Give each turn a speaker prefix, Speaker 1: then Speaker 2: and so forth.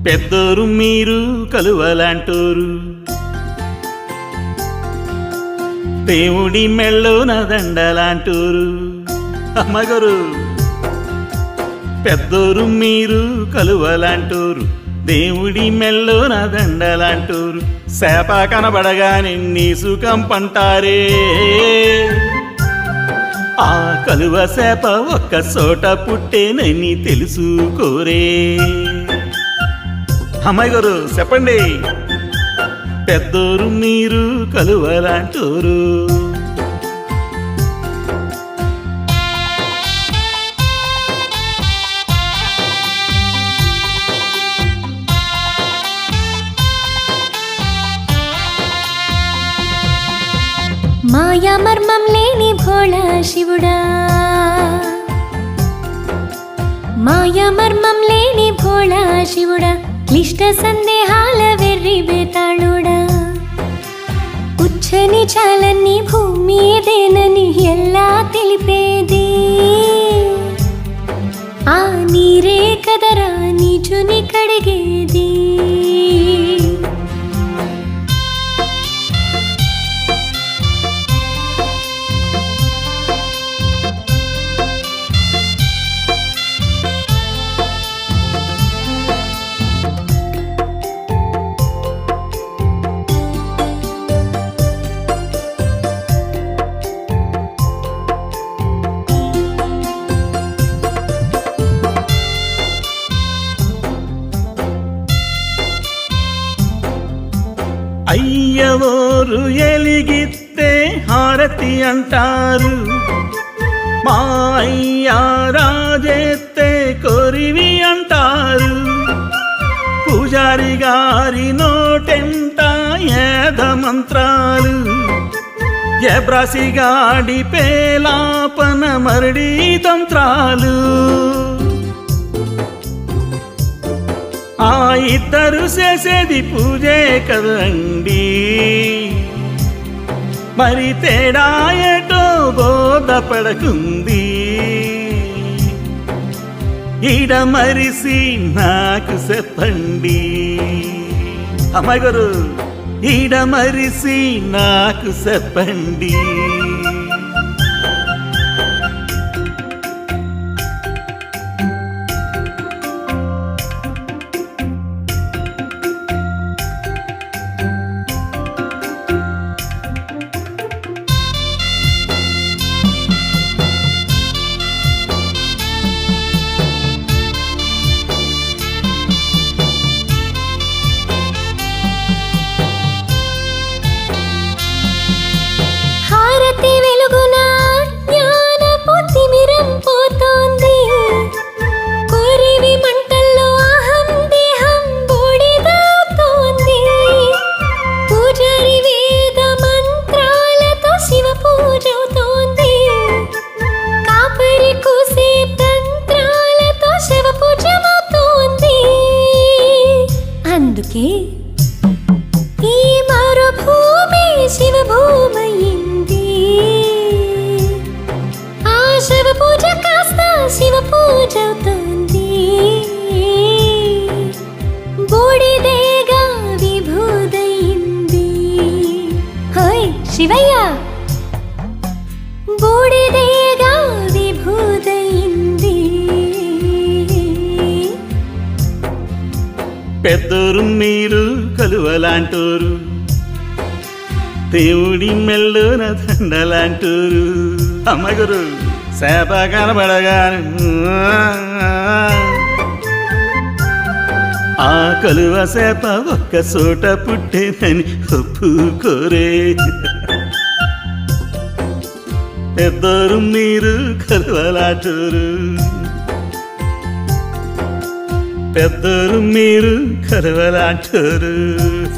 Speaker 1: పెద్దోరు మీరు కలువలాంటోరు దేవుడి మెళ్ళోన దండలాంటోరు అమ్మగారు పెద్దోరు మీరు కలువలాంటోరు దేవుడి మెళ్ళోన దండలాంటోరు శాప కనబడగానే నీ సుఖం పంటారే ఆ కలువ శాప ఒక్క చోట పుట్టేనని తెలుసుకోరే అమ్మాయి గారు చెప్పండి పెద్దోరు మీరు కలువలాంటోరు
Speaker 2: మాయా మర్మం లేని భోళా శివుడా మాయా మర్మం లేని భోళా శివుడా క్లిష్ట సందేహాల వెర్రి బేతాళుడా ఉచ్చని చాలన్ని భూమిదేనని ఎలా తెలిపేది ఆ నీరే కదరా నీచుని కడిగేది
Speaker 1: అయ్యవోరు ఎలిగిస్తే హారతి అంటారు మా అయ్యా రాజెత్తే కొరివి అంటారు పూజారి గారి నోటెంట ఏద మంత్రాలు ఎబ్రాసి గాడి పేలాపన మరడి తంత్రాలు ఆ ఇద్దరు చేసేది పూజే కదండి మరి తేడా ఏటో బోధపడకుంది ఈడ మరిసి నాకు చెప్పండి అమ్మాయి గారు ఈడ మరిసి నాకు చెప్పండి
Speaker 2: హారతి వెలుగున జ్ఞానపు తిమిరం పోతోంది కోరివి మంటల్లో అహం దేహం బూడిదవుతోంది పూజారి వేద మంత్రాలతో శివ పూజవుతోంది కాపరి కూసే తంత్రాలతో శివ పూజమవుతోంది అందుకే ఈ మరుభూమి శివభూమయింది ఆ శివ పూజ కాస్త శివ పూజ అవుతుంది బూడిదేగా విభూదయింది హోయ్ శివయ్య బూడిదేగా విభూదయింది
Speaker 1: పెద్దోరు మీరు కలువలాంటోరు దేవుడి మెళ్ళోన దండలాంటోరు అమ్మగురు శాప కనబడగాను ఆ కలువ శాప ఒక్క చోట పుట్టేనని ఒప్పుకోరే పెద్దోరు మీరు కలువలాటోరు పెద్దోరు మీరు కలవలాంటారు